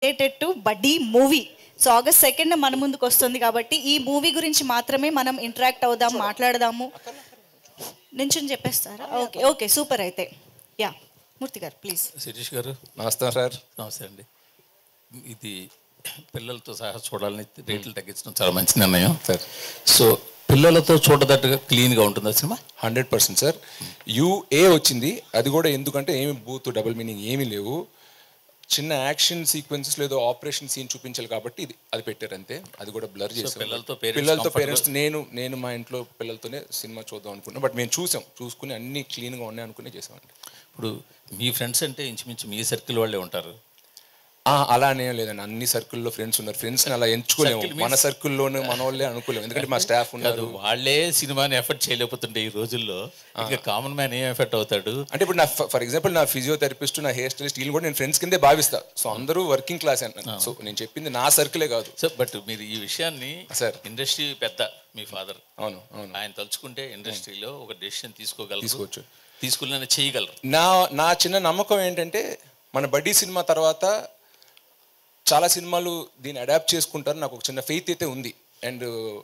Related to buddy movie so August second మన ముందుకు వస్తుంది కాబట్టి ఈ మూవీ గురించి మాత్రమే మనం ఇంటరాక్ట్ అవుదాం మాట్లాడదాము నించుని చెప్పేస్తారా ఓకే ఓకే సూపర్ అయితే యా మూర్తి గారు ప్లీజ్ శిరీష్ గారు నమస్తే సార్ నమస్తే అండి ఇది పిల్లలతో సహా చూడాలని రేట్లు తగ్గించడం చాలా మంచి నిర్ణయం సార్ సో పిల్లలతో చూడదట్టుగా క్లీన్గా ఉంటుంది ఆ cinema hundred percent sir UA వచ్చింది అది కూడా ఎందుకంటే ఏమి బూత్ డబుల్ మీనింగ్ ఏమీ లేవు చిన్న యాక్షన్ సీక్వెన్సెస్ లేదో ఆపరేషన్ సీన్ చూపించాలి కాబట్టి ఇది అది పెట్టారు అంతే అది కూడా బ్లర్ చేసాం పిల్లలతో parents పిల్లలతో comfortable- పేరెంట్స్ నేను నేను మా ఇంట్లో పిల్లలతోనే సినిమా చూద్దాం అనుకున్నాం బట్ మేము చూసాం చూసుకుని అన్ని క్లీన్గా ఉన్నాయి అనుకుని చేసామండి ఇప్పుడు మీ ఫ్రెండ్స్ అంటే ఇంచుమించు మీ సర్కిల్ వాళ్ళే ఉంటారు ఆ, అలానే లేదండి అన్ని సర్కిల్లో ఫ్రెండ్స్ ఉన్నారు ఫ్రెండ్స్ని అలా ఎంచుకోలేము Circle means- మన సర్కిల్లోనే మన వాళ్ళే అనుకోలేము ఎందుకంటే మా స్టాఫ్ కాదు ఉన్నారు వాళ్ళే సినిమాని ఎఫర్ట్ చేయలేకపోతుంటే ఈ రోజుల్లో ఇంకా కామన్ మ్యాన్ ఏం ఎఫెక్ట్ అవుతాడు అంటే ఇప్పుడు నా ఫర్ ఎగ్జాంపుల్ నా ఫిజియోథెరపిస్ట్ నా హెయిర్ స్టైలిస్ట్ వీళ్ళు కూడా నేను ఫ్రెండ్స్ కిందే భావిస్తా సో అందరూ వర్కింగ్ క్లాస్ అంటున్నాను సో నేను చెప్పింది నా సర్కిలే కాదు సో బట్ మీరు ఈ విషయాన్ని సార్. ఇండస్ట్రీ పెద్ద మీ ఫాదర్ అవును అవును ఆయన తలుచుకుంటే ఇండస్ట్రీలో ఒక డెసిషన్ తీసుకోగలరు తీసుకోవచ్చు. తీసుకున్న చేయగలరు నా నా చిన్న నమ్మకం ఏంటంటే మన బడ్డీ సినిమా తర్వాత చాలా సినిమాలు దీన్ని అడాప్ట్ చేసుకుంటారు నాకు ఒక చిన్న ఫెయిత్ అయితే ఉంది అండ్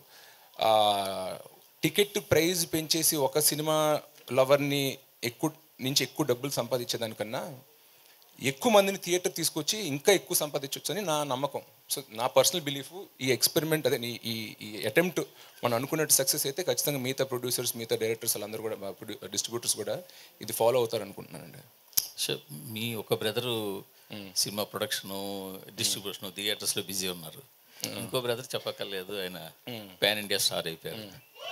టికెట్ ప్రైస్ పెంచేసి ఒక సినిమా లవర్ని ఎక్కువ నుంచి ఎక్కువ డబ్బులు సంపాదించేదానికన్నా ఎక్కువ మందిని థియేటర్ తీసుకొచ్చి ఇంకా ఎక్కువ సంపాదించవచ్చు అని నా నమ్మకం సో నా పర్సనల్ బిలీఫ్ ఈ ఎక్స్పెరిమెంట్ అదే ఈ- ఈ ఈ అటెంప్ట్ మనం అనుకున్నట్టు సక్సెస్ అయితే ఖచ్చితంగా మిగతా ప్రొడ్యూసర్స్ మిగతా డైరెక్టర్స్ వాళ్ళందరూ కూడా డిస్ట్రిబ్యూటర్స్ కూడా ఇది ఫాలో అవుతారు అనుకుంటున్నానండి సో మీ ఒక brother cinema production distribution theatres లో బిజీ ఉన్నారు ఇంకో బ్రదర్ చెప్పక్కర్లేదు ఆయన పాన్ ఇండియా స్టార్ అయిపోయారు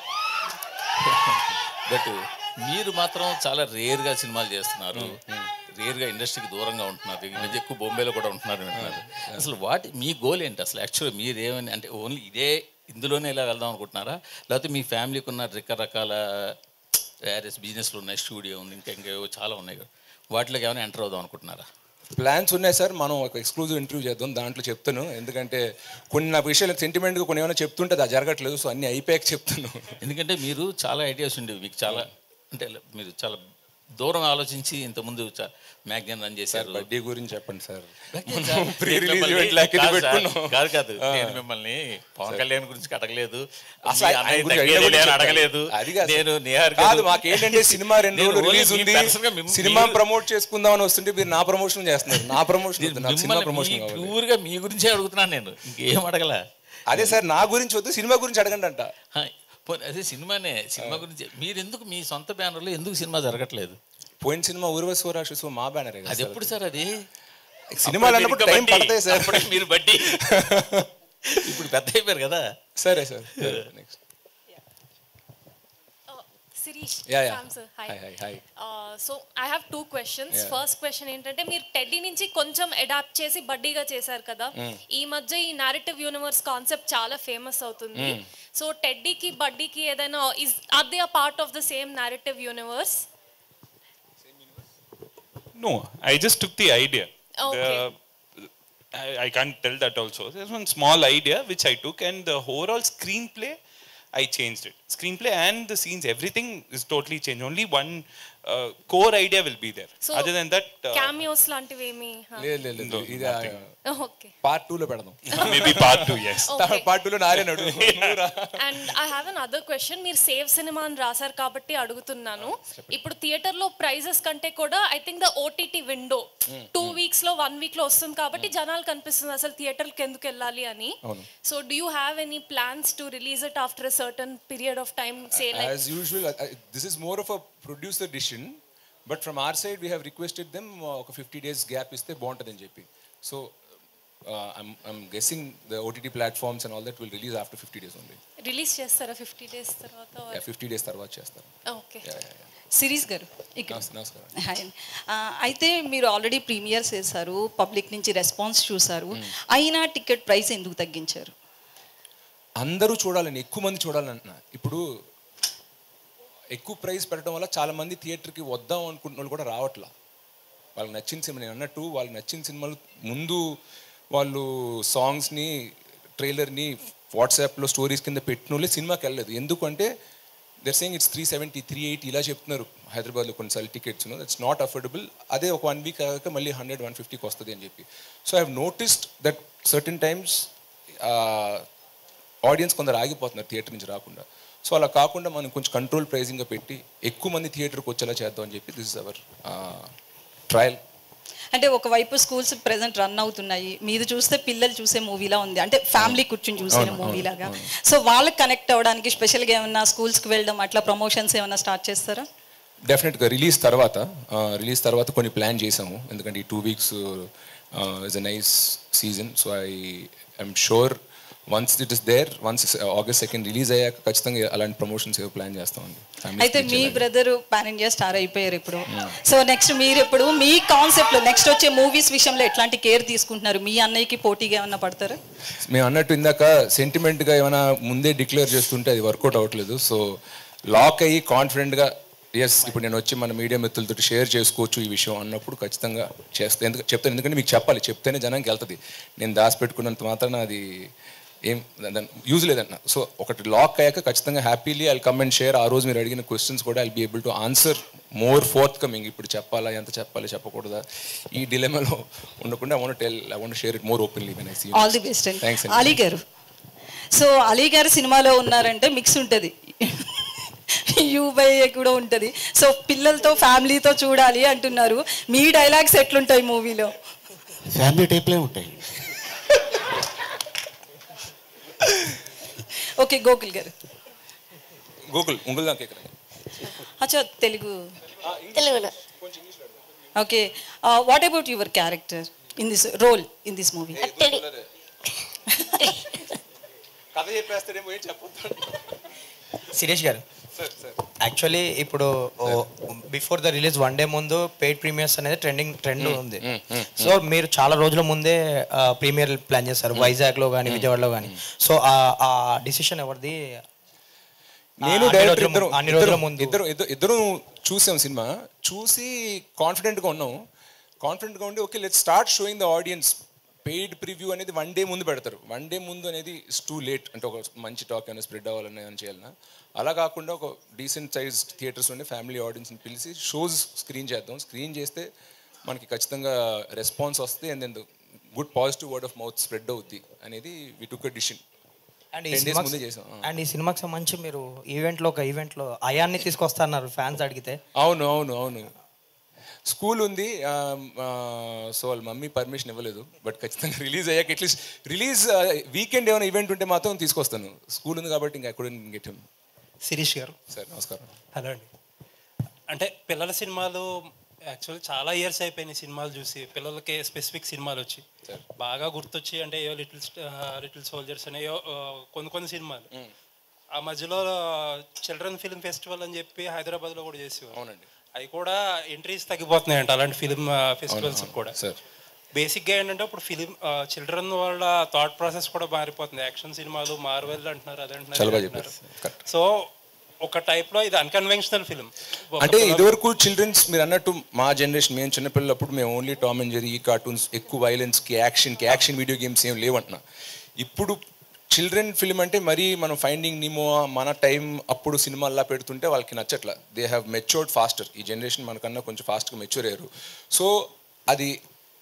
బట్ మీరు మాత్రం చాలా రేర్ గా సినిమాలు చేస్తున్నారు రేర్ గా ఇండస్ట్రీకి దూరంగా ఉంటున్నారు ఈ మధ్య ఎక్కువ బొంబేలో కూడా ఉంటున్నారు వింటున్నారు అసలు వాటి మీ గోల్ ఏంటి అసలు యాక్చువల్ మీరు ఏమని అంటే ఓన్లీ ఇదే ఇందులోనే ఇలా వెళ్దాం అనుకుంటున్నారా లేకపోతే మీ ఫ్యామిలీకి ఉన్న రకరకాల వేరేస్ బిజినెస్లు ఉన్నాయి స్టూడియో ఉంది ఇంకా ఇంకా ఏవో చాలా ఉన్నాయి కదా వాటిలోకి ఏమైనా ఎంటర్ అవుదాం అనుకుంటున్నారా ప్లాన్స్ ఉన్నాయి సార్ మనం ఒక ఎక్స్క్లూజివ్ ఇంటర్వ్యూ చేద్దాం దాంట్లో చెప్తాను ఎందుకంటే కొన్ని నా విషయాలు సెంటిమెంట్గా కొన్ని ఏమైనా చెప్తుంటే అది జరగట్లేదు సో అన్ని అయిపోయాక చెప్తాను ఎందుకంటే మీరు చాలా ఐడియాస్ ఉండేవి మీకు చాలా అంటే మీరు చాలా దూరం ఆలోచించి ఇంతకుముందు మ్యాగ్జిన్ రన్ చేశారు బర్త్డే గురించి చెప్పండి సార్ సార్, ప్రీ నేను రిలీజ్ మిమ్మల్ని- ఈవెంట్ లాగా ఇది కాదు సార్, పెట్టుకున్నాం కాదు కాదు నేను మిమ్మల్ని పవన్ కళ్యాణ్ గురించి అడగలేదు అసలు మీ ఆయన అన్నయ్య గురించి తగ్గేది అడిగినా నేను కూడా అడగలేదు అది కాదు నేను సార్. నిహార్ కాదు మాకేంటంటే సినిమా రెండు నేను రోజులు only రిలీజ్ మీ ఉంది person గా మిమ్- సినిమా మీరు- ప్రమోట్ చేసుకుందామని వస్తుంటే మీరు నా ప్రమోషన్ చేస్తున్నారు నా ప్రమోషన్ వద్దు, నాకు సినిమా ప్రమోషన్ కావాలి ప్యూర్ గా మీ గురించే అడుగుతున్నాను నేను ఇంకేం అడగల అదే సార్ నా గురించి వద్దు సినిమా గురించి అడగండి అంట హా, పోనీ, అదే సినిమానే సినిమా గురించి మీరు ఎందుకు మీ సొంత బ్యానర్లో ఎందుకు సినిమా జరగట్లేదు పోయిన సినిమా ఊర్వశి రాక్షసు మా బ్యానరే అది ఎప్పుడు సార్ అది సినిమాలు అప్పుడు అన్నప్పుడు మీరు టైం ఇంకా బట్టి, పడతాయి సార్ అప్పుడే మీరు బట్టి ఇప్పుడు పెద్ద అయిపోయారు కదా సరే sir next Sirish Yeah, yeah. Sam sir, hi. Hi, hi, hi. So I have two questions Yeah. First question ఏంటంటే మీరు టెడ్డీ నుంచి కొంచెం అడాప్ట్ చేసి బడ్డీగా చేశారు కదా ఈ మధ్య ఈ నారేటివ్ యూనివర్స్ కాన్సెప్ట్ చాలా ఫేమస్ అవుతుంది సో టెడ్డీకి బడ్డీకి ఏదైనా is are they a part of the same narrative universe No, I just took the idea. Okay. The, I, I can't tell that also. There's one small idea which I took, and the overall screenplay, I changed it. Screenplay and the scenes, everything is totally changed. Only one uh, core idea will be there. So Other than that, uh, cameos లాంటివి ఏమి లేదు లేదు లేదు No, ఇది nothing. Okay part two లో పెడదాం maybe part two, yes. Okay. Part two లో నారాయణుడు and I have an other question మీరు సేవ్ సినిమా అని రాశారు కాబట్టి అడుగుతున్నాను ఇప్పుడు థియేటర్ లో ప్రైజెస్ కంటే కూడా I think the OTT window two weeks లో వన్ వీక్ లో వస్తుంది కాబట్టి జనాలు కనిపిస్తుంది అసలు థియేటర్ కి ఎందుకు వెళ్ళాలి అని so do you have any plans to release it after certain period of time say like as usual this is more of a producer decision but from our side we have requested them ఒక fifty days gap ఇస్తే బాగుంటుందని చెప్పి so I'm guessing the OTT platforms and all that will release after fifty days only release చేస్తారా fifty days తర్వాత fifty days తర్వాత చేస్తారు okay Yeah, yeah, yeah. Sirish garu ఇక్కడ నమస్- నమస్కారం హాయ్ అండి. ఆ, అయితే మీరు ఆల్రెడీ ప్రీమియర్స్ చేశారు పబ్లిక్ నుంచి రెస్పాన్స్ చూసారు అయినా టికెట్ ప్రైస్ ఎందుకు తగ్గించారు అందరూ చూడాలని ఎక్కువ మంది చూడాలని అంటున్నా ఇప్పుడు ఎక్కువ ప్రైస్ పెట్టడం వల్ల చాలా మంది థియేటర్కి వద్దాం అనుకుంటున్న వాళ్ళు కూడా రావట్లా వాళ్ళకి నచ్చిన సినిమా నేను అన్నట్టు వాళ్ళకి నచ్చిన సినిమాలు ముందు వాళ్ళు సాంగ్స్ని ట్రైలర్ని వాట్సాప్లో స్టోరీస్ కింద పెట్టిన వాళ్ళే సినిమాకి వెళ్ళలేదు ఎందుకంటే they're saying it's three seventy three eighty ఇలా చెప్తున్నారు హైదరాబాద్లో కొన్నిసార్లు టికెట్స్ దట్స్ నాట్ అఫోర్డబుల్ అదే ఒక వన్ వీక్ కాక మళ్ళీ హండ్రెడ్ వన్ ఫిఫ్టీకి వస్తుంది అని చెప్పి so I have noticed that certain times audience కొందరు ఆగిపోతున్నారు థియేటర్ నుంచి రాకుండా సో అలా కాకుండా మనం కొంచెం కంట్రోల్ ప్రైజింగ్గా పెట్టి ఎక్కువ మంది థియేటర్కి వచ్చేలా చేద్దాం అని చెప్పి దిస్ ఇస్ అవర్ ట్రయల్ అంటే ఒకవైపు స్కూల్స్ ప్రెసెంట్ రన్ అవుతున్నాయి మీది చూస్తే పిల్లలు చూసే మూవీలా ఉంది అంటే ఫ్యామిలీ కూర్చుని చూసిన మూవీ లాగా సో వాళ్ళకి కనెక్ట్ అవ్వడానికి స్పెషల్గా ఏమన్నా స్కూల్స్కి వెళ్ళడం అట్లా ప్రమోషన్స్ ఏమన్నా స్టార్ట్ చేస్తారా డెఫినెట్గా రిలీజ్ తర్వాత రిలీజ్ తర్వాత కొన్ని ప్లాన్ చేసాము ఎందుకంటే ఈ two weeks is a nice season so I I'm sure once it is there once August second release అయ్యాక ఖచ్చితంగా అలాంటి ప్రమోషన్స్ ఏవో ప్లాన్ చేస్తామండి Families అయితే కి మీ ఇచ్చేలాగా. బ్రదర్ పాన్ ఇండియా స్టార్ అయిపోయారు ఇప్పుడు సో నెక్స్ట్ మీరు ఇప్పుడు మీ కాన్సెప్ట్ లో నెక్స్ట్ వచ్చే మూవీస్ విషయంలో ఎట్లాంటి కేర్ తీసుకుంటున్నారు మీ అన్నయ్యకి పోటీగా ఏమన్నా పడతారా మేము అన్నట్టు ఇందాక సెంటిమెంట్గా ఏమైనా ముందే డిక్లేర్ చేస్తుంటే అది వర్కౌట్ అవ్వట్లేదు సో లాక్ అయ్యి కాన్ఫిడెంట్గా ఎస్ ఇప్పుడు నేను వచ్చి మన మీడియా మిత్రులతో షేర్ చేసుకోవచ్చు ఈ విషయం అన్నప్పుడు ఖచ్చితంగా చేస్తాను ఎందుకు చెప్తాను ఎందుకంటే మీకు చెప్పాలి చెప్తేనే జనానికి వెళ్తుంది నేను దాచిపెట్టుకున్నంత మాత్రాన అది ఏం దాని యూజ్ లేదన్న సో ఒకటి లాక్ అయ్యాక ఖచ్చితంగా happily I come and share ఆ రోజు మీరు అడిగిన క్వశ్చన్స్ కూడా I be able to answer more forthcoming ఇప్పుడు చెప్పాలా ఎంత చెప్పాలి చెప్పకూడదా ఈ డిలెమాలో ఉండకుండా I want tell I want share it more openly when I see all the best అండి థ్యాంక్స్ అలీ గారు సో అలీ గారు సినిమాలో ఉన్నారంటే మిక్స్ ఉంటుంది యూబై కూడా ఉంటుంది సో పిల్లలతో ఫ్యామిలీతో చూడాలి అంటున్నారు మీ డైలాగ్స్ ఎట్లుంటాయి మూవీలో ఫ్యామిలీ టైప్లే ఉంటాయి ఓకే గోకుల్ గారు గూగుల్ ఉంగుల్ దాకా ఇక్కడ అచ్చా తెలుగు తెలుగులో okay what about your character in this role in this movie అట్టడి కథ చెప్పేస్తాడేమో ఏం చెప్పొద్దు శిరీష్ గారు యాక్చువల్లీ ఇప్పుడు before the release one day ముందు పెయిడ్ ప్రీమియర్స్ అనేది ట్రెండింగ్ ట్రెండ్ ఉంది సో మీరు చాలా రోజుల ముందే ప్రీమియర్ ప్లాన్ చేస్తారు వైజాగ్ లో కానీ విజయవాడలో కానీ సో ఆ డిసిషన్ ఎవరిది నేను అన్ని డైరెక్టర్ రోజుల ఇద్దరు ము- అన్ని రోజుల ముందు ఇద్దరు ఇద్దరు ఇద్దరు చూసాం సినిమా చూసి కాన్ఫిడెంట్గా ఉన్నాం కాన్ఫిడెంట్గా ఉండి okay let start showing the audience paid preview అనేది వన్ డే ముందు పెడతారు వన్ డే ముందు అనేది ఇస్ టూ లేట్ అంటే ఒక మంచి టాక్ అయినా స్ప్రెడ్ అవ్వాలని అని చేయాలన్నా అలా కాకుండా ఒక డీసెంట్ సైజ్ థియేటర్స్ ఉండే ఫ్యామిలీ ఆడియన్స్ని పిలిచి షోస్ స్క్రీన్ చేద్దాం స్క్రీన్ చేస్తే మనకి ఖచ్చితంగా రెస్పాన్స్ వస్తుంది and then good positive word of mouth spread అవుద్ది అనేది వి టుక్ అ డిసిషన్ అండ్ ఈ 10 days సినిమాకి ముందే చేసాం, ఆ. అండ్ ఈ సినిమాకి సంబంధించి మీరు ఈవెంట్లో ఒక ఈవెంట్లో అయాన్ని తీసుకొస్తున్నారు ఫ్యాన్స్ అడిగితే అవును అవును అవును స్కూల్ ఉంది సో వాళ్ళ మమ్మీ పర్మిషన్ ఇవ్వలేదు బట్ ఖచ్చితంగా రిలీజ్ అయ్యాక అట్లీస్ట్ రిలీజ్ వీకెండ్ ఏమైనా ఈవెంట్ ఉంటే మాత్రం తీసుకొస్తాను స్కూల్ ఉంది కాబట్టి ఇంకా ఎక్కడ గెట్ శిరీష్ గారు సార్ నమస్కారం హలో అండి అంటే పిల్లల సినిమాలు యాక్చువల్ చాలా ఇయర్స్ అయిపోయినాయి సినిమాలు చూసి పిల్లలకి స్పెసిఫిక్ సినిమాలు వచ్చి బాగా గుర్తొచ్చి అంటే ఏవో లిటిల్ లిటిల్ సోల్జర్స్ అనేయో ఆ, కొన్ని కొన్ని సినిమాలు ఆ మధ్యలో చిల్డ్రన్ ఫిల్మ్ ఫెస్టివల్ అని చెప్పి హైదరాబాద్లో కూడా చేసేవారు అవునండి. అవి కూడా ఎంట్రీస్ తగ్గిపోతున్నాయంట అలాంటి ఫిల్మ్ ఫెస్టివల్స్ కూడా సార్ బేసిక్గా ఏంటంటే ఇప్పుడు ఫిలిం చిల్డ్రన్ వాళ్ళ థాట్ ప్రాసెస్ కూడా మారిపోతుంది యాక్షన్ సినిమాలు మార్వెల్ అంటున్నారు అది అంటున్నారు చాలా ఇది బాగా అంటున్నారు. చెప్పారు కరెక్ట్ సో ఒక టైప్ లో ఇది అన్కన్వెన్షనల్ ఫిల్మ్ అంటే ఇదివరకు చిల్డ్రన్స్ మీరు అన్నట్టు మా జనరేషన్ మేము చిన్నపిల్లలప్పుడు మేము ఓన్లీ టామ్ అండ్ జెరీ ఈ కార్టూన్స్ ఎక్కువ వైలెన్స్కి యాక్షన్కి యాక్షన్ వీడియో గేమ్స్ ఏం లేవంటున్నా ఇప్పుడు చిల్డ్రన్ ఫిల్మ్ అంటే మరీ మనం ఫైండింగ్ నిమో మన టైం అప్పుడు సినిమాల్లా పెడుతుంటే వాళ్ళకి నచ్చట్ల దే హ్యావ్ మెచ్యూర్డ్ ఫాస్టర్ ఈ జనరేషన్ మనకన్నా కొంచెం ఫాస్ట్గా మెచ్యూర్ అయ్యారు సో అది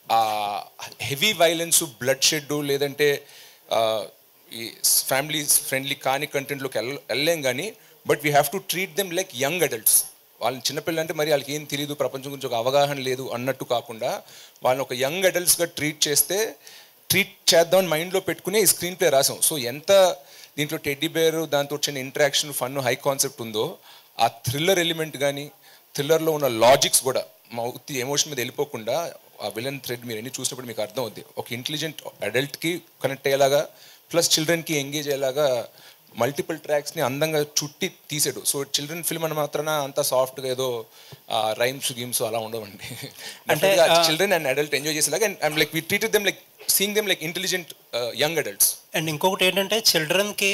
హెవీ వైలెన్స్ బ్లడ్ షెడ్ లేదంటే ఆ, ఈ ఫ్యామిలీ ఫ్రెండ్లీ కాని కంటెంట్లోకి వెళ్ళ వెళ్ళలేం కానీ but we have to treat them like young adults వాళ్ళని చిన్నపిల్లలు అంటే మరి వాళ్ళకి ఏం తెలియదు ప్రపంచం గురించి ఒక అవగాహన లేదు అన్నట్టు కాకుండా వాళ్ళని ఒక యంగ్ అడల్ట్స్గా ట్రీట్ చేస్తే ట్రీట్ చేద్దామని మైండ్లో పెట్టుకుని ఈ స్క్రీన్ ప్లే రాసాం సో ఎంత దీంట్లో టెడ్డీ బేర్ దాంతో వచ్చిన ఇంటరాక్షన్ ఫన్ హై కాన్సెప్ట్ ఉందో ఆ థ్రిల్లర్ ఎలిమెంట్ కానీ థ్రిల్లర్లో ఉన్న లాజిక్స్ కూడా మా ఉత్తి ఎమోషన్ మీద వెళ్ళిపోకుండా ఆ విలన్ థ్రెడ్ మీరు ఎన్ని చూసినప్పుడు మీకు అర్థం అవుద్ది ఒక ఇంటెలిజెంట్ అడల్ట్కి కనెక్ట్ అయ్యేలాగా ప్లస్ చిల్డ్రన్కి ఎంగేజ్ అయ్యేలాగా మల్టిపుల్ ట్రాక్స్ని అందంగా చుట్టి తీసాడు సో చిల్డ్రన్ ఫిల్మ్ అని మాత్రాన అంత సాఫ్ట్గా ఏదో రైమ్స్ గేమ్స్ అలా ఉండవండి అంటే చిల్డ్రన్ అండ్ అడల్ట్ ఎంజాయ్ చేసేలాగా and like we treated them like seeing them like intelligent young adults and ఇంకొకటి ఏంటంటే చిల్డ్రన్కి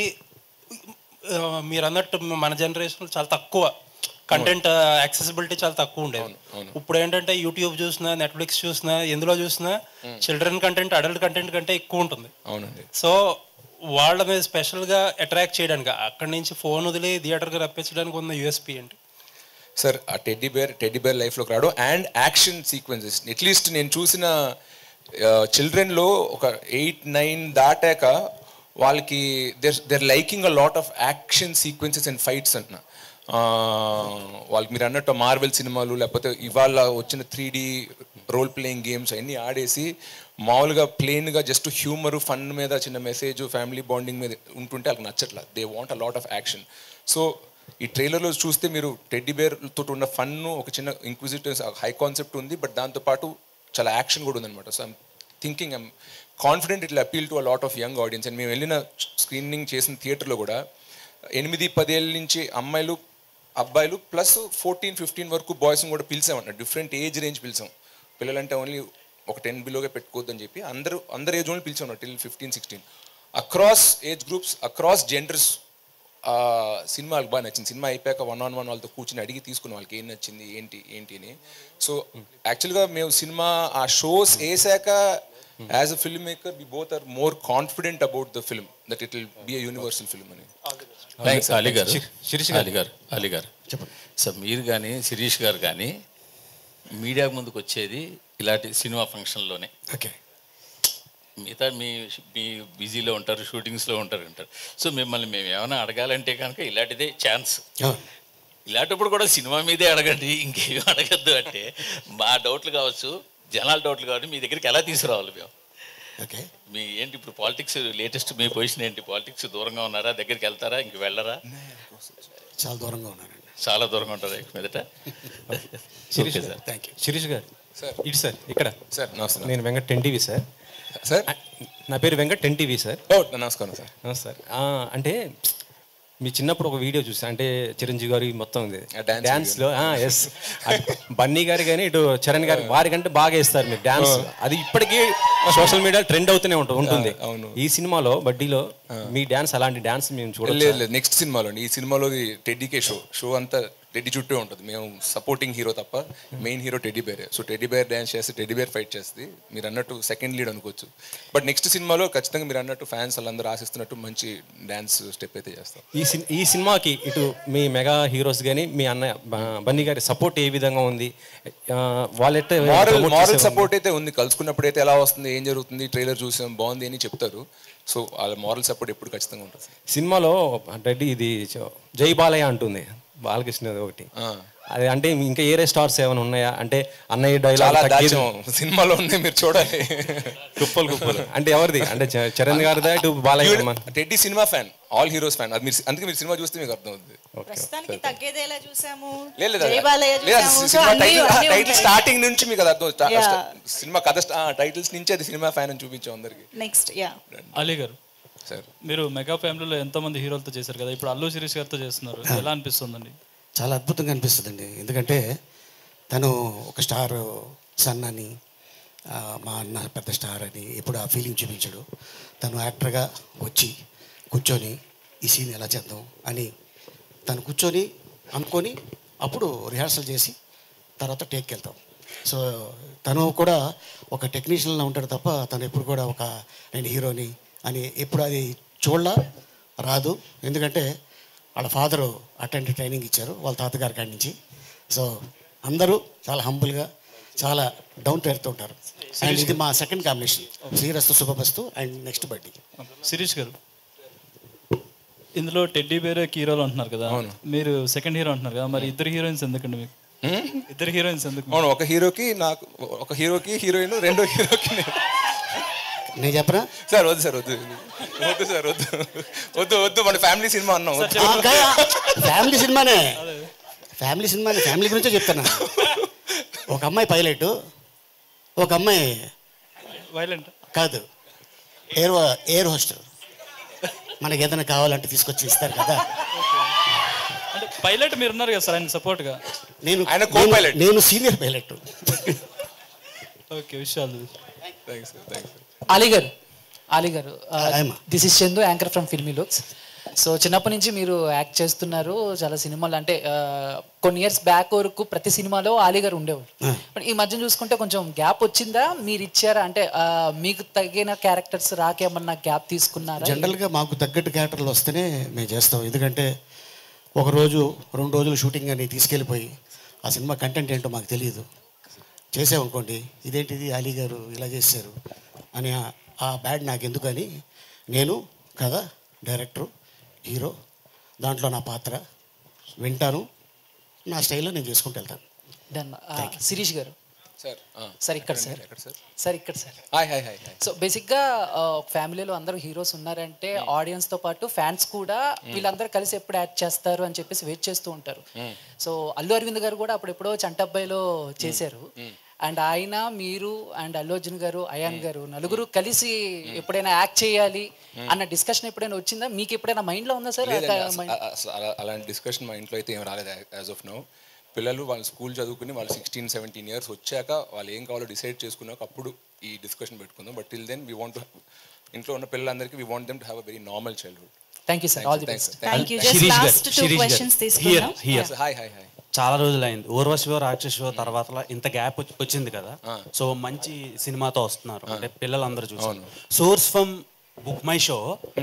మీరు అన్నట్టు మన జనరేషన్ చాలా తక్కువ కంటెంట్ యాక్సెసిబిలిటీ చాలా తక్కువ ఉండేది ఇప్పుడు ఏంటంటే యూట్యూబ్ చూసినా నెట్ఫ్లిక్స్ చూసినా ఎందులో చూసినా చిల్డ్రన్ కంటెంట్ అడల్ట్ కంటెంట్ కంటే ఎక్కువ ఉంటుంది అవునండి సో వాళ్ళ మీద స్పెషల్గా అట్రాక్ట్ చేయడానికి అక్కడి నుంచి ఫోన్ వదిలి థియేటర్కి రప్పించడానికి ఉన్న యూఎస్పీ ఏంటి సార్ ఆ టెడ్డీ బేర్ టెడ్డీ బేర్ లైఫ్లోకి రావడం అండ్ యాక్షన్ సీక్వెన్సెస్ అట్లీస్ట్ నేను చూసిన చిల్డ్రన్లో ఒక ఎయిట్ నైన్ దాటాక వాళ్ళకి they're they're liking a lot of action sequences and fights అంటున్నా ఆ, వాళ్ళకి మీరు అన్నట్టు మార్వెల్ సినిమాలు లేకపోతే ఇవాళ వచ్చిన three D role playing games అన్నీ ఆడేసి మామూలుగా ప్లెయిన్గా జస్ట్ హ్యూమర్ ఫన్ మీద చిన్న మెసేజ్ ఫ్యామిలీ బాండింగ్ మీద ఉంటుంటే వాళ్ళకి నచ్చట్లా they want a lot of action so ఈ ట్రైలర్లో చూస్తే మీరు టెడ్డీ బేర్ తోటి ఉన్న ఫన్ ఒక చిన్న ఇంక్విజిటివ్ హై కాన్సెప్ట్ ఉంది బట్ దాంతోపాటు చాలా యాక్షన్ కూడా ఉందన్నమాట so I'm thinking I'm confident it'll appeal to a lot of young audience and మేము వెళ్ళిన స్క్రీనింగ్ చేసిన థియేటర్లో కూడా ఎనిమిది పదేళ్ళ నుంచి అమ్మాయిలు అబ్బాయిలు ప్లస్ ఫోర్టీన్ ఫిఫ్టీన్ వరకు బాయ్స్ని కూడా పిలిచామన్నమాట డిఫరెంట్ ఏజ్ రేంజ్ పిలిచాం పిల్లలంటే ఓన్లీ ఒక టెన్ బిలోగా పెట్టుకోవద్దని చెప్పి అందరూ అందరు ఏజ్ వాళ్ళు పిలిచాం till fifteen sixteen across age groups across genders ఆ సినిమా వాళ్ళకి బాగా నచ్చింది సినిమా అయిపోయాక వన్ ఆన్ వన్ వాళ్ళతో కూర్చుని అడిగి తీసుకున్న వాళ్ళకి ఏం నచ్చింది ఏంటి ఏంటి అని సో యాక్చువల్గా మేము సినిమా ఆ షోస్ వేసాక as a filmmaker we both are more confident about the film that it will be a universal film అని థ్యాంక్స్ అలీ గారు శిరీష్ అలీ గారు అలీ గారు చెప్పండి సార్ మీరు కానీ శిరీష్ గారు కానీ మీడియా ముందుకు వచ్చేది ఇలాంటి సినిమా ఫంక్షన్లోనే ఓకే మిగతా మీ మీ బిజీలో ఉంటారు షూటింగ్స్లో ఉంటారు అంటారు సో మిమ్మల్ని మేము ఏమైనా అడగాలంటే కనుక ఇలాంటిదే ఛాన్స్ ఇలాంటప్పుడు కూడా సినిమా మీదే అడగండి ఇంకేం అడగద్దు అంటే మా డౌట్లు కావచ్చు జనాల డౌట్లు కావచ్చు మీ దగ్గరికి ఎలా తీసుకురావాలి మేము ఓకే మీ ఏంటి ఇప్పుడు పాలిటిక్స్ లేటెస్ట్ మీ పొజిషన్ ఏంటి పాలిటిక్స్ దూరంగా ఉన్నారా దగ్గరికి వెళ్తారా ఇంక వెళ్ళరా చాలా దూరంగా ఉన్నానండి చాలా దూరంగా ఉంటారా ఇక మీదట Sirish okay garu sir thank you Sirish గారు సార్. ఇటు సార్ ఇక్కడ సార్ నమస్తే నేను Venkat ten TV sir sir నా పేరు వెంకట్ టెన్ టీవీ సార్ ఓ నమస్కారం సార్ నమస్తే సార్ ఆ, అంటే మీ చిన్నప్పుడు ఒక వీడియో చూసా అంటే చిరంజీవి గారి మొత్తం ఇది ఆ, dance డాన్స్ లో ఎస్ బన్నీ గారు కానీ ఇటు చరణ్ గారి వారికంటే బాగా వేస్తారు మీరు డాన్స్ అది ఇప్పటికీ సోషల్ మీడియా ట్రెండ్ అవుతూనే ఉంటుంది ఉంటుంది అవును. ఈ సినిమాలో బడ్డీలో మీ డాన్స్ అలాంటి డాన్స్ మేము లేదు చూడలేదు లేదు నెక్స్ట్ సినిమాలో అండి ఈ సినిమాలో టెడ్డీకే షో షో అంతా టెడ్డీ చుట్టే ఉంటుంది మేము సపోర్టింగ్ హీరో తప్ప మెయిన్ హీరో టెడ్డీ బేరే సో టెడ్డీ బేర్ డ్యాన్స్ చేస్తే టెడ్డీ బేర్ ఫైట్ చేస్తుంది మీరు అన్నట్టు సెకండ్ లీడ్ అనుకోవచ్చు బట్ నెక్స్ట్ సినిమాలో ఖచ్చితంగా మీరు అన్నట్టు ఫ్యాన్స్ వాళ్ళందరూ ఆశిస్తున్నట్టు మంచి డ్యాన్స్ స్టెప్ అయితే చేస్తాం ఈ సిన్ ఈ సినిమాకి ఇటు మీ మెగా హీరోస్ కానీ మీ అన్నయ్య బ- బన్నీ గారి సపోర్ట్ ఏ విధంగా ఉంది ఆ, వాళ్ళెట్ట మారల్ promote మారల్ చేసేవాళ్ళు? సపోర్ట్ అయితే ఉంది కలుసుకున్నప్పుడు అయితే ఎలా వస్తుంది ఏం జరుగుతుంది ట్రైలర్ చూసాం బాగుంది అని చెప్తారు సో వాళ్ళ మారల్ సపోర్ట్ ఎప్పుడు ఖచ్చితంగా ఉంటుంది సినిమాలో రెడ్డి ఇది చ- జై బాలయ్య అంటుంది బాలకృష్ణ ఒకటి ఆ. అది అంటే ఇంకా ఏరే స్టార్స్ ఏమైనా ఉన్నాయా అంటే అన్నయ్య చాలా డైలాగ్ దాచాం సినిమాలో ఉన్నాయి మీరు చూడాలి కుప్పలు కుప్పలు అంటే ఎవరిది అంటే చ- చరణ్ గారిదా ఇటు బాలయ్య మన- teddy cinema fan all heroes fan అది మీరు అందుకే మీరు సినిమా చూస్తే మీకు అర్థం అవుతుంది ప్రస్తుతానికి తగ్గేదేలా చూసాము లేదు, లేదు, జై బాలయ్య లేదు, చూసాము సో సినిమా అన్నీ టైటిల్ అన్నీ టైటిల్ ఉంటాయి. స్టార్టింగ్ నుంచి మీకు అది అర్థం స్టా- Yeah. స్టా- సినిమా కథ టైటిల్స్ నుంచి అది సినిమా ఫ్యాన్ అని చూపించాం అందరికి నెక్స్ట్ యా అలీ గారు సార్ మీరు మెగా ఫ్యామిలీలో ఎంతో మంది హీరోలతో చేశారు కదా ఇప్పుడు అల్లు శిరీష్ గారితో చేస్తున్నారు ఎలా అనిపిస్తుందండి చాలా అద్భుతంగా అనిపిస్తుందండి ఎందుకంటే తను ఒక స్టార్ సన్ అని ఆ, మా అన్న పెద్ద స్టార్ అని ఎప్పుడు ఆ ఫీలింగ్ చూపించాడు తను యాక్టర్గా వచ్చి కూర్చొని ఈ సీన్ ఎలా చేద్దాం అని తను కూర్చొని అనుకొని అప్పుడు రిహార్సల్ చేసి తర్వాత టేక్కి వెళ్తాం సో తను కూడా ఒక టెక్నీషియన్లా ఉంటాడు తప్ప తను ఎప్పుడు కూడా ఒక నేను హీరోని అని ఎప్పుడు అది చూడలా రాదు ఎందుకంటే వాళ్ళ ఫాదరు అటెండ్ ట్రైనింగ్ ఇచ్చారు వాళ్ళ తాతగారి కాడి నుంచి సో అందరూ చాలా హంబుల్గా చాలా డౌన్ టు ఎర్త్ ఉంటారు అండ్ ఇది మా సెకండ్ కాంబినేషన్ శ్రీరస్తు శుభమస్తు అండ్ నెక్స్ట్ బడ్డీ శిరీష్ గారు ఇందులో టెడ్డీ బేరే హీరోలు అంటున్నారు కదా మీరు సెకండ్ హీరో అంటున్నారు కదా మరి ఇద్దరు హీరోయిన్స్ ఎందుకండి మీకు ఇద్దరు హీరోయిన్స్ ఎందుకు అవును ఒక హీరోకి నాకు ఒక హీరోకి హీరోయిన్ రెండో హీరోకి నేను నేను చెప్పరా సార్ వద్దు సార్ వద్దు వద్దు సార్ వద్దు వద్దు వద్దు మన ఫ్యామిలీ సినిమా అన్నాం వద్దు. ఫ్యామిలీ సినిమానే ఫ్యామిలీ సినిమానే ఫ్యామిలీ గురించే చెప్తాను ఒక అమ్మాయి పైలట్ ఒక అమ్మాయి వైలెంట్ కాదు ఎయిర్ ఎయిర్ హోస్టల్ మనకి ఏదైనా కావాలంటే తీసుకొచ్చి ఇస్తారు కదా అంటే పైలట్ మీరు ఉన్నారు కదా సార్ ఆయన సపోర్ట్గా నేను ఆయన నేను- co-pilot. నేను సీనియర్ పైలట్ ఓకే విషయాలు థ్యాంక్స్ సార్ థ్యాంక్స్ అలీ గారు అలీ గారు ఆయమ్మ. This is Chandu anchor from filmy looks so చిన్నప్పటి నుంచి మీరు యాక్ట్ చేస్తున్నారు చాలా సినిమాలు అంటే ఆ, కొన్ని ఇయర్స్ బ్యాక్ వరకు ప్రతి సినిమాలో ఆలీ గారు ఉండేవారు బట్ ఈ మధ్య చూసుకుంటే కొంచెం గ్యాప్ వచ్చిందా మీరు ఇచ్చారా అంటే ఆ, మీకు తగిన క్యారెక్టర్స్ రాకేమన్నా గ్యాప్ తీసుకున్నారా జనరల్గా మాకు తగ్గట్టు క్యారెక్టర్లు వస్తేనే మేము చేస్తాం ఎందుకంటే ఒక రోజు రెండు రోజులు షూటింగ్ అని తీసుకెళ్ళిపోయి ఆ సినిమా కంటెంట్ ఏంటో మాకు తెలియదు చేసామనుకోండి ఇదేంటిది అలీ గారు ఇలా చేశారు అని ఆ- ఆ బ్యాడ్ నాకు ఎందుకని నేను కథ డైరెక్టరు హీరో దాంట్లో నా పాత్ర వింటాను నా స్టైల్లో నేను చేసుకుంటూ వెళ్తాను డన్ శిరీష్ గారు సార్ సార్ ఇక్కడ సార్ ఎక్కడ సార్ సార్ ఇక్కడ sir hi hi hi hi so బేసిక్గా ఫ్యామిలీలో అందరూ హీరోస్ ఉన్నారంటే ఆడియన్స్ తో పాటు ఫ్యాన్స్ కూడా వీళ్ళందరూ కలిసి ఎప్పుడు యాక్ట్ చేస్తారు అని చెప్పేసి వెయిట్ చేస్తూ ఉంటారు సో అల్లు అరవింద్ గారు కూడా అప్పుడు ఎప్పుడో చంటబ్బాయిలో చేశారు అండ్ ఆయన మీరు అండ్ అల్లు అర్జున్ గారు అయాన్ గారు నలుగురు కలిసి ఎప్పుడైనా యాక్ట్ చేయాలి అన్న డిస్కషన్ ఎప్పుడైనా వచ్చిందా మీకు ఎప్పుడైనా మైండ్ లో ఉందా సార్ లేదండి, అస- అ- అసలు అలా- అలాంటి డిస్కషన్ మా ఇంట్లో అయితే ఏం రాలేదు యాజ్ ఆఫ్ నౌ పిల్లలు వాళ్ళు స్కూల్ చదువుకుని వాళ్ళు సిక్స్టీన్ సెవెంటీన్ ఇయర్స్ వచ్చాక వాళ్ళు ఏం కావాలో డిసైడ్ చేసుకున్నాక అప్పుడు ఈ డిస్కషన్ పెట్టుకుందాం but till then we want ఇంట్లో ఉన్న పిల్లలందరికీ we want them to have a very normal childhood thank you sir all the best thank you just last two questions తీసుకుందాం హాయ్ హాయ్ హాయ్ చాలా రోజులు అయింది ఊర్వశివో రాక్షసో తర్వాత ఇంత గ్యాప్ వచ్చింది కదా సో మంచి సినిమాతో వస్తున్నారు అంటే పిల్లలందరూ చూసారు source from book my show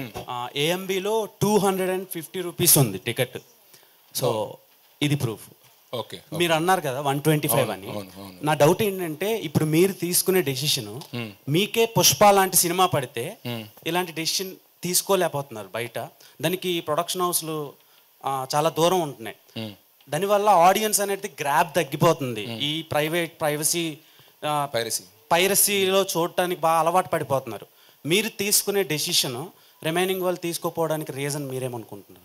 ఏఎంబిలో two hundred and fifty rupees ఉంది టికెట్ సో ఇది ప్రూఫ్ ఓకే మీరు అన్నారు కదా వన్ ట్వంటీ ఫైవ్ అని అవును, అవును. నా డౌట్ ఏంటంటే ఇప్పుడు మీరు తీసుకునే డెసిషన్ మీకే పుష్ప లాంటి సినిమా పడితే ఇలాంటి డెసిషన్ తీసుకోలేకపోతున్నారు బయట దానికి ప్రొడక్షన్ హౌస్లు ఆ, చాలా దూరం ఉంటున్నాయి దానివల్ల ఆడియన్స్ అనేది గ్రాప్ తగ్గిపోతుంది ఈ ప్రైవేట్ ప్రైవసీ పైరసీ పైరసీలో చూడటానికి బాగా అలవాటు పడిపోతున్నారు మీరు తీసుకునే డెసిషన్ రిమైనింగ్ వాళ్ళు తీసుకోపోవడానికి రీజన్ మీరేమనుకుంటున్నారు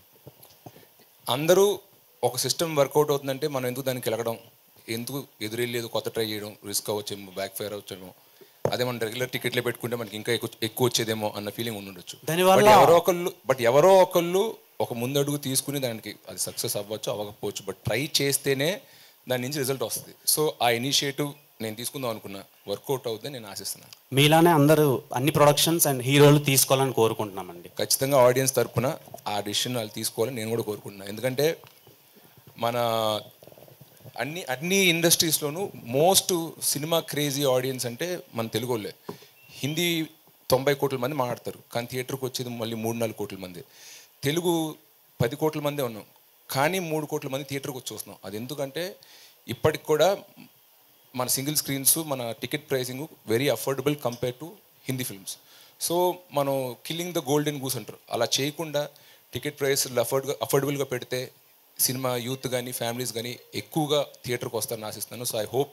అందరూ ఒక సిస్టమ్ వర్కౌట్ అవుతుందంటే మనం ఎందుకు దానికి వెళ్ళడం ఎందుకు ఎదురెళ్ళేది కొత్త ట్రై చేయడం రిస్క్ అవ్వచ్చేమో బ్యాక్ ఫైర్ అవ్వచ్చేమో అదే మనం రెగ్యులర్ టికెట్లే పెట్టుకుంటే మనకి ఇంకా ఎక్కువ ఎక్కువ వచ్చేదేమో అన్న ఫీలింగ్ ఉండొచ్చు దానివల్ల- బట్ ఎవరో ఒకళ్ళు బట్ ఎవరో ఒకళ్ళు ఒక ముందడుగు తీసుకుని దానికి అది సక్సెస్ అవ్వచ్చు అవ్వకపోవచ్చు బట్ ట్రై చేస్తేనే దాని నుంచి రిజల్ట్ వస్తుంది సో ఆ ఇనిషియేటివ్ నేను తీసుకుందాం అనుకున్నా వర్కౌట్ అవుతుందని నేను ఆశిస్తున్నాను మీలానే అందరూ అన్ని ప్రొడక్షన్స్ అండ్ హీరోలు తీసుకోవాలని కోరుకుంటున్నామండి ఖచ్చితంగా ఆడియన్స్ తరపున ఆ డిసిషన్ వాళ్ళు తీసుకోవాలని నేను కూడా కోరుకుంటున్నాను ఎందుకంటే మన అన్ని అన్ని ఇండస్ట్రీస్లోనూ మోస్ట్ సినిమా క్రేజీ ఆడియన్స్ అంటే మన తెలుగు వాళ్ళే హిందీ తొంభై కోట్ల మంది మాట్లాడతారు కానీ థియేటర్కి వచ్చేది మళ్ళీ మూడు నాలుగు కోట్ల మంది తెలుగు పది కోట్ల మందే ఉన్నాం కానీ మూడు కోట్ల మంది థియేటర్కి వచ్చి వస్తున్నాం అది ఎందుకంటే ఇప్పటికి కూడా మన సింగిల్ స్క్రీన్స్ మన ticket pricing very affordable compare to Hindi films so మనం కిల్లింగ్ ద గోల్డెన్ గూస్ అంటారు అలా చేయకుండా టికెట్ ప్రైస్ అఫోర్డ్ అఫోర్డబుల్గా పెడితే సినిమా యూత్ కానీ ఫ్యామిలీస్ కానీ ఎక్కువగా థియేటర్కి వస్తారని ఆశిస్తున్నాను సో ఐ హోప్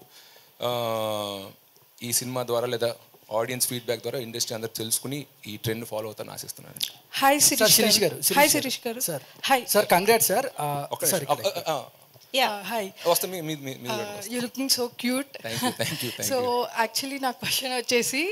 ఈ సినిమా ద్వారా లేదా ఆడియన్స్ ఫీడ్బ్యాక్ ద్వారా ఇండస్ట్రీ అందరు తెలుసుకుని ఈ ట్రెండ్ ఫాలో అవుతారని ఆశిస్తున్నాను హాయ్ సార్ శిరీష్ శిరీష్ గారు హాయ్ శిరీష్ గారు sir hi sir congrat sir ఒక్క సార్ నిమిషం. ఆ, ఆ, ఆ. యా హాయ్ వస్తే మీ మీ మీ- మీరు కూడా you looking so cute Thank you, thank you, thank so you. Actually నా క్వశ్చన్ వచ్చేసి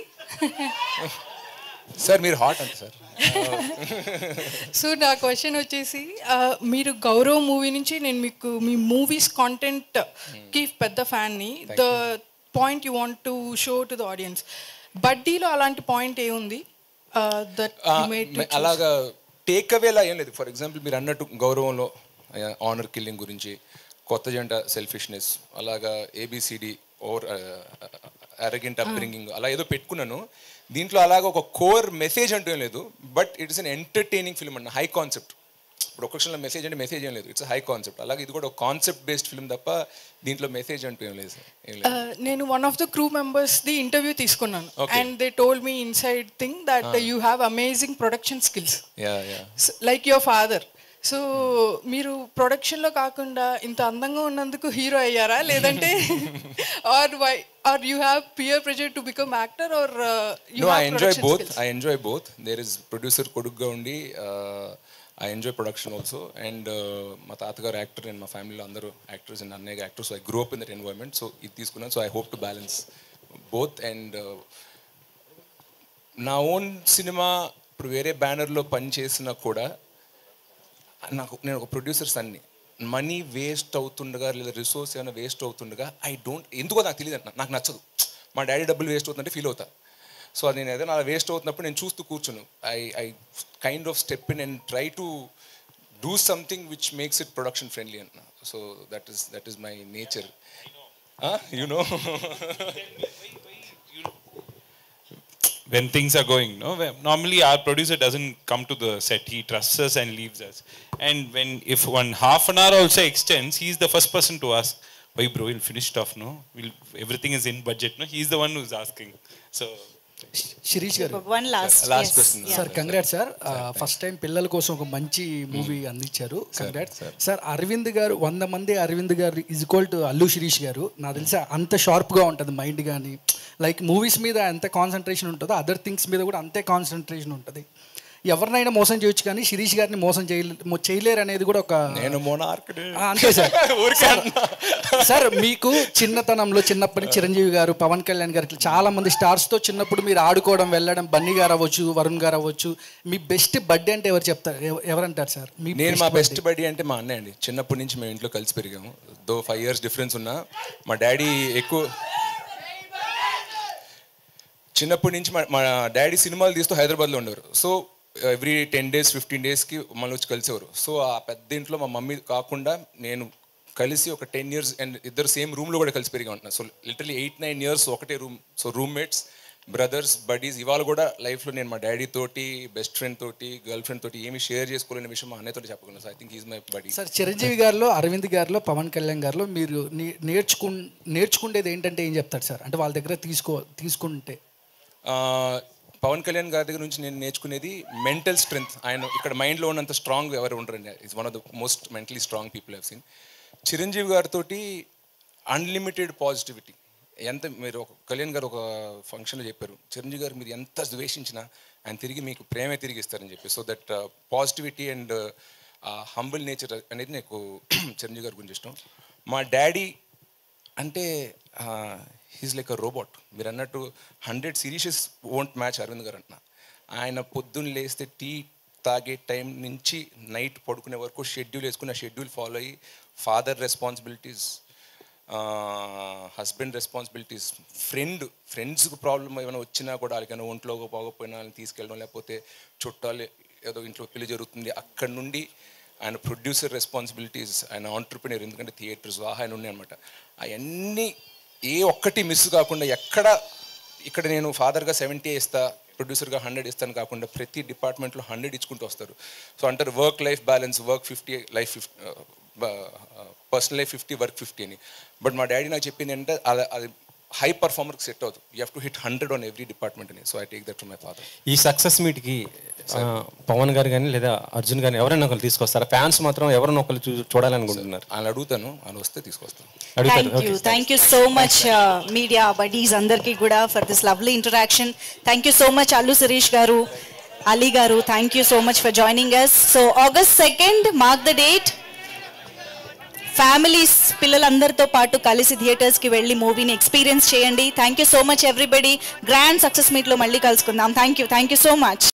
సార్ మీరు హాట్ అంట సార్ సో నా క్వశ్చన్ వచ్చేసి ఆ, మీరు గౌరవ్ మూవీ నుంచి నేను మీకు మీ మూవీస్ కాంటెంట్ కి పెద్ద ఫ్యాన్ని the point you want to show to the audience బడ్డీలో అలాంటి పాయింట్ ఏముంది దట్ ఆ, మే- అలాగా టేక్ అవేలా ఏం లేదు ఫర్ ఎగ్జాంపుల్ మీరు అన్నట్టు గౌరవంలో ఆనర్ కిల్లింగ్ గురించి కొత్త జంట సెల్ఫిష్నెస్ అలాగా ఏబిసిడి ఓవర్ అరగెంట్ అప్బ్రింగింగ్ అలా ఏదో పెట్టుకున్నాను దీంట్లో అలాగ ఒక కోర్ మెసేజ్ అంటూ ఏం లేదు but it's an entertaining film అన్న హై కాన్సెప్ట్ ఇప్పుడు ఒక క్షణంలో మెసేజ్ అంటే మెసేజ్ ఏం లేదు ఇట్స్ హై కాన్సెప్ట్ అలాగే ఇది కూడా ఒక కాన్సెప్ట్ బేస్డ్ ఫిల్మ్ తప్ప దీంట్లో మెసేజ్ అంటూ ఏం లేదు సార్ ఏం లేదు నేను one of the crew members the interview తీసుకున్నాను Okay. And they told me inside thing that Ah. You have amazing production skills ya ya like your father so మీరు ప్రొడక్షన్లో కాకుండా ఇంత అందంగా ఉన్నందుకు హీరో అయ్యారా లేదంటే or why are you have peer pressure to become actor or you no I enjoy both I enjoy both there is producer కొడుకుగా ఉండి I enjoy production also and మా తాతగారు యాక్టర్ అండ్ మా ఫ్యామిలీలో అందరూ యాక్టర్స్ అండ్ అన్నయ్య actors I grow up in that environment so ఇది తీసుకున్నాను so I hope to balance both and నా ఓన్ సినిమా ఇప్పుడు వేరే బ్యానర్లో పని చేసినా కూడా నాకు నేను ఒక ప్రొడ్యూసర్ సన్ని మనీ వేస్ట్ అవుతుండగా లేదా రిసోర్స్ ఏమైనా వేస్ట్ అవుతుండగా ఐ డోంట్ ఎందుకో నాకు తెలియదు నాకు నచ్చదు మా డాడీ డబ్బులు వేస్ట్ అవుతుందంటే ఫీల్ అవుతా సో అది నేను ఏదైనా అలా వేస్ట్ అవుతున్నప్పుడు నేను చూస్తూ కూర్చును I I kind of step in and try to do something which makes it production friendly అన్న so that is that is my nature you know when things are going no where normally our producer doesn't come to the set he trusts us and leaves us and when if one half an hour also extends he's the first person to ask why bro we'll finish stuff no we'll, everything is in budget no he's the one who's asking so Sirish గారు One last, Last yes, question. yeah. Sir congrats sir first time పిల్లల కోసం ఒక మంచి movie అందించారు congrats sir Arvind గారు వంద మంది అరవింద్ గారు is equal to Allu Sirish గారు నాకు తెలిసి అంత షార్ప్గా ఉంటుంది మైండ్ కానీ లైక్ మూవీస్ మీద ఎంత కాన్సన్ట్రేషన్ ఉంటుందో అదర్ థింగ్స్ మీద కూడా అంతే కాన్సన్ట్రేషన్ ఉంటుంది ఎవరినైనా మోసం చేయొచ్చు కానీ శిరీష్ గారిని మోసం చేయలే మొ- చేయలేరు అనేది కూడా ఒక నేను మోనార్క్ ఆ, అంతే సార్ సార్, సార్ మీకు చిన్నతనంలో చిన్నప్పటి నుంచి చిరంజీవి గారు పవన్ కళ్యాణ్ గారు ఇట్లా చాలా మంది స్టార్స్ తో చిన్నప్పుడు మీరు ఆడుకోవడం వెళ్ళడం బన్నీ గారు అవ్వచ్చు వరుణ్ గారు అవ్వచ్చు మీ బెస్ట్ బర్త్డే అంటే ఎవరు చెప్తారు ఎవ- ఎవరంటారు సార్ మీ నేను best మా birthday. బెస్ట్ బడీ అంటే మా అన్నయ్య అండి చిన్నప్పటి నుంచి మేము ఇంట్లో కలిసి పెరిగాము దో ఫైవ్ ఇయర్స్ డిఫరెన్స్ ఉన్నా మా డాడీ ఎక్కువ చిన్నప్పటి నుంచి మా మా డాడీ సినిమాలు తీస్తూ హైదరాబాద్లో ఉండేవారు so every ten days fifteen డేస్కి మమ్మల్ని వచ్చి కలిసేవారు సో ఆ పెద్ద ఇంట్లో మా మమ్మీ కాకుండా నేను కలిసి ఒక టెన్ ఇయర్స్ అండ్ ఇద్దరు సేమ్ రూమ్లో కూడా కలిసి పెరిగా ఉంటున్నాను so literally eight nine years ఒకటే room so roommates brothers buddies ఇవాళ కూడా లైఫ్లో నేను మా డాడీ తోటి బెస్ట్ ఫ్రెండ్ తోటి గర్ల్ ఫ్రెండ్ తోటి ఏమి షేర్ చేసుకోలేని విషయం మా అన్నయ్యతో చెప్పగలను so I think is my buddy sir Chiranjeevi గారిలో అరవింద్ గారిలో పవన్ కళ్యాణ్ గారిలో మీరు నే- నేర్చుకు నేర్చుకునేది ఏంటంటే ఏం చెప్తారు సార్ అంటే వాళ్ళ దగ్గర తీసుకో తీసుకుంటే ఆ, పవన్ కళ్యాణ్ గారి దగ్గర నుంచి నేను నేర్చుకునేది మెంటల్ స్ట్రెంగ్త్ ఆయన ఇక్కడ మైండ్లో ఉన్నంత స్ట్రాంగ్ ఎవరు ఉండరండి it's one of the most mentally strong people have seen Chiranjeevi గారితో అన్లిమిటెడ్ పాజిటివిటీ ఎంత మీరు ఒక కళ్యాణ్ గారు ఒక ఫంక్షన్లో చెప్పారు చిరంజీవి గారు మీరు ఎంత ద్వేషించినా ఆయన తిరిగి మీకు ప్రేమే తిరిగి ఇస్తారని చెప్పి so that positivity and humble nature అనేది నాకు చిరంజీవి గారి గురించి ఇష్టం మా డాడీ అంటే హీస్ లైక్ అ రోబోట్ మీరు అన్నట్టు hundred series won't match Aravind గారు అంటున్నా ఆయన పొద్దున్న లేస్తే టీ తాగే టైం నుంచి నైట్ పడుకునే వరకు షెడ్యూల్ వేసుకుని ఆ షెడ్యూల్ ఫాలో అయ్యి father responsibilities husband responsibilities friend ఫ్రెండ్స్కి ప్రాబ్లం ఏమైనా వచ్చినా కూడా వాళ్ళకైనా ఒంట్లో పోకపోయినా వాళ్ళని తీసుకెళ్ళడం లేకపోతే చుట్టాలు ఏదో ఇంట్లో పెళ్లి జరుగుతుంది అక్కడ నుండి ఆయన ప్రొడ్యూసర్ రెస్పాన్సిబిలిటీస్ ఆయన ఆంటర్ప్రినర్ ఎందుకంటే థియేటర్స్ ఆయన ఉన్నాయి అనమాట అవన్నీ ఏ ఒక్కటి మిస్ కాకుండా ఎక్కడ ఇక్కడ నేను ఫాదర్గా సెవెంటీ ఇస్తా ప్రొడ్యూసర్గా హండ్రెడ్ ఇస్తాను కాకుండా ప్రతి డిపార్ట్మెంట్లో హండ్రెడ్ ఇచ్చుకుంటూ వస్తారు సో అంటారు work life balance work fifty life fifty personal life fifty work fifty అని బట్ మా డాడీ నాకు చెప్పింది అంటే అది అది హై పర్ఫార్మర్కి సెట్ అవుతుంది you have to hit hundred on every department అని so I take that from my father ఈ సక్సెస్ మీట్కి ఆ, పవన్ గారు కానీ లేదా అర్జున్ కానీ ఎవరైనా ఒకరు తీసుకొస్తారా ఫ్యాన్స్ మాత్రం ఎవరైనా ఒకరు చూ చూడాలనుకుంటున్నారు ఆయన అడుగుతాను ఆయన వస్తే తీసుకొస్తాను అడుగుతారు thank you thank you so much media buddies అందరికీ కూడా for this lovely interaction thank you so much Allu Sirish గారు అలీ గారు thank you so much for joining us so August second mark the date families పిల్లలందరితో పాటు కలిసి థియేటర్స్కి వెళ్ళి మూవీని ఎక్స్పీరియన్స్ చేయండి thank you so much everybody grand success మీట్లో మళ్ళీ కలుసుకుందాం thank you thank you so much